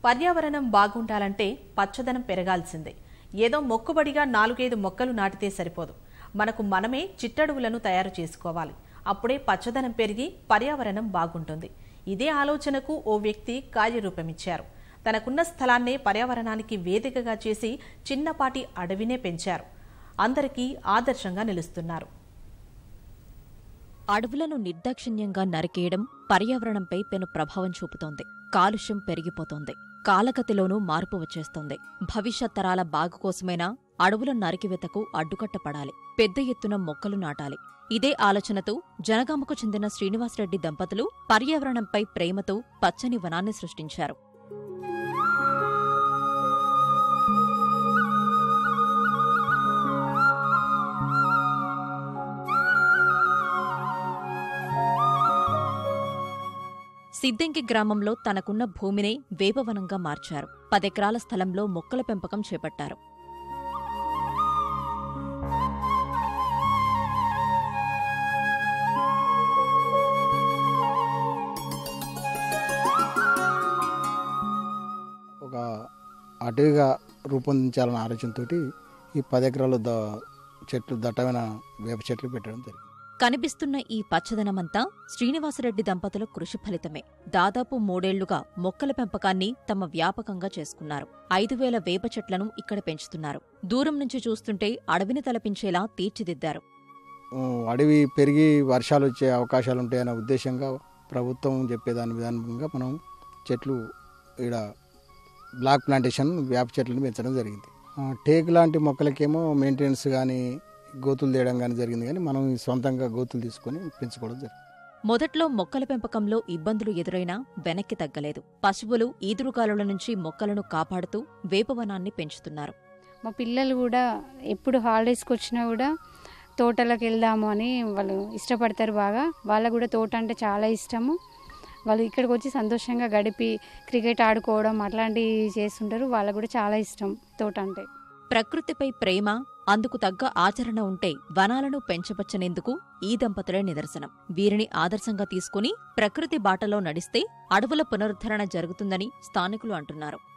పర్యావరణం బాగుండాలంటే పచ్చదనం పెరగాల్సిందే ఏదో మొక్కుబడిగా నాలుగైదు మొక్కలు నాటితే సరిపోదు మనకు మనమే చిట్టడువులను తయారు చేసుకోవాలి అప్పుడే పచ్చదనం పెరిగి పర్యావరణం బాగుంటుంది ఇదే ఆలోచనకు ఓ వ్యక్తి కార్యరూపమిచ్చారు తనకున్న స్థలాన్నే పర్యావరణానికి వేదికగా చేసి చిన్నపాటి అడవినే పెంచారు అందరికీ ఆదర్శంగా నిలుస్తున్నారు అడవులను నిర్దాక్షిణ్యంగా నరికేయడం పర్యావరణంపై పెను ప్రభావం చూపుతోంది కాలుష్యం పెరిగిపోతోంది కాలగతిలోనూ మార్పు వచ్చేస్తోంది భవిష్యత్ తరాల బాగు కోసమైనా అడవుల నరికివేతకు అడ్డుకట్టపడాలి పెద్ద ఎత్తున మొక్కలు నాటాలి ఇదే ఆలోచనతో జనగామకు చెందిన శ్రీనివాసరెడ్డి దంపతులు పర్యావరణంపై ప్రేమతో పచ్చని వనాన్ని సృష్టించారు సిద్దంకి గ్రామంలో తనకున్న భూమినే వేపవనంగా మార్చారు పదెకరాల స్థలంలో మొక్కల పెంపకం చేపట్టారు ఒక అటవీగా రూపొందించాలన్న ఆలోచనతోటి ఈ పది ఎకరాలు ద చెట్లు దట్టమైన వేప చెట్లు పెట్టడం జరిగింది కనిపిస్తున్న ఈ పచ్చదనమంతా శ్రీనివాసరెడ్డి దంపతుల కృషి ఫలితమే దాదాపు మూడేళ్లుగా మొక్కల పెంపకాన్ని తమ వ్యాపకంగా చేసుకున్నారు ఐదు వేల వేప చెట్లను ఇక్కడ పెంచుతున్నారు దూరం నుంచి చూస్తుంటే అడవిని తలపించేలా తీర్చిదిద్దారు ఊ, అడవి పెరిగి వర్షాలు వచ్చే అవకాశాలు ఉంటాయన్న ఉద్దేశంగా ప్రభుత్వం చెప్పేదాని విధానంగా మనం చెట్లు ఈడ బ్లాక్ ప్లాంటేషన్ వేప చెట్లను పెంచడం జరిగింది ఆ, టేకు లాంటి మొక్కలకేమో మెయింటెనెన్స్ కానీ గోతులు తీయడం కానీ జరిగింది కానీ మనం సొంతంగా గోతులు తీసుకొని పెంచుకోవడం జరిగింది మొదట్లో మొక్కల పెంపకంలో ఇబ్బందులు ఎదురైనా వెనక్కి తగ్గలేదు పశువులు ఈదురుగాలుల నుంచి మొక్కలను కాపాడుతూ వేపవనాన్ని పెంచుతున్నారు మా పిల్లలు కూడా ఎప్పుడు హాలిడేస్కి వచ్చినా కూడా తోటలకు వెళ్దాము అని వాళ్ళు ఇష్టపడతారు బాగా వాళ్ళకు కూడా తోట అంటే చాలా ఇష్టము వాళ్ళు ఇక్కడికి వచ్చి సంతోషంగా గడిపి క్రికెట్ ఆడుకోవడం అట్లాంటివి చేస్తుంటారు వాళ్ళకు కూడా చాలా ఇష్టం తోట అంటే ప్రకృతిపై ప్రేమ అందుకు తగ్గ ఆచరణ ఉంటే వనాలను పెంచవచ్చనేందుకు ఈ దంపతులే నిదర్శనం వీరిని ఆదర్శంగా తీసుకుని ప్రకృతి బాటలో నడిస్తే అడవుల పునరుద్ధరణ జరుగుతుందని స్థానికులు అంటున్నారు